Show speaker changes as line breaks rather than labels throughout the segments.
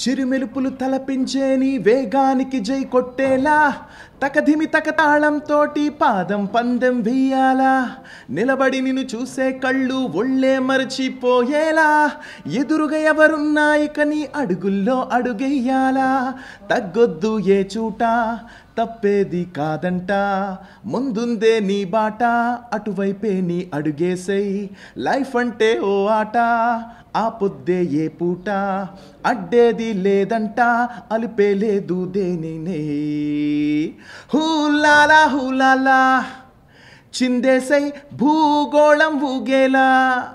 చిరుమెలుపులు తలపించే నీ వేగానికి జై కొట్టేలా తకధిమి తకతాళంతోటి పాదం పందెం వెయ్యాలా నిలబడి నిన్ను చూసే కళ్ళు ఒళ్ళే మరచిపోయేలా ఎదురుగా ఎవరున్నా ఇక నీ అడుగుల్లో అడుగెయ్యాలా తగ్గొద్దు ఏ చూట తప్పేది కాదంట ముందుందే నీ బాట అటువైపే నీ అడుగేసై లైఫ్ అంటే ఓ ఆట ఆ పొద్దే ఏ పూట అడ్డేది లేదంట అలిపే లేదు దేనినే హూలాలా హూలాలా చిందేసై భూగోళం ఊగేలా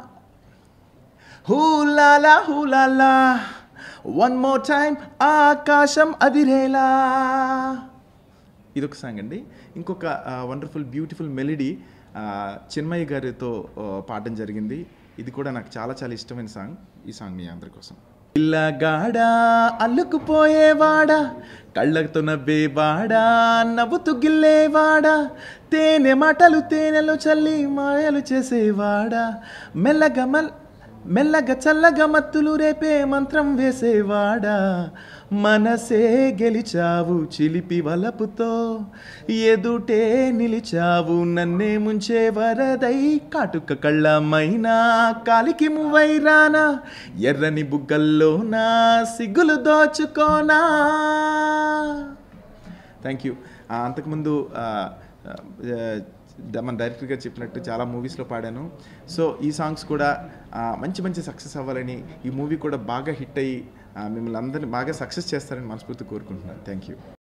హూలాలా హూలాలా వన్ మోర్ టైం ఆకాశం అదిరేలా ఇదొక సాంగ్ అండి ఇంకొక వండర్ఫుల్ బ్యూటిఫుల్ మెలడీ చిన్మయ్య గారితో ఆ, పాడడం జరిగింది ఇది కూడా నాకు చాలా చాలా ఇష్టమైన సాంగ్ ఈ సాంగ్ మీ అందరి కోసం పిల్లగాడా అల్లుకుపోయేవాడా కళ్ళతో నవ్వేవాడా నవ్వుతూ గిల్లేవాడా తేనె మాటలు తేనెలు చల్లి మాయలు చేసేవాడా మెల్లగా మల్ మెల్లగా చల్లగా మత్తులు రేపే మంత్రం వేసేవాడా మనసే గెలిచావు చిలిపి వలపుతో ఎదుటే నిలిచావు నన్నే ముంచే వరదై కాటుక కళ్ళమైనా కాలికి మువైరానా ఎర్రని బుగ్గల్లోనా సిగ్గులు దోచుకోనా థ్యాంక్ యూ అంతకుముందు ఆ, ఆ, ద- మన డైరెక్టర్ గారు చెప్పినట్టు చాలా మూవీస్లో పాడాను సో ఈ సాంగ్స్ కూడా ఆ, మంచి మంచి సక్సెస్ అవ్వాలని ఈ మూవీ కూడా బాగా హిట్ అయ్యి ఆ, మిమ్మల్ని అందరినీ బాగా సక్సెస్ చేస్తారని మనస్ఫూర్తి కోరుకుంటున్నాను థ్యాంక్ యూ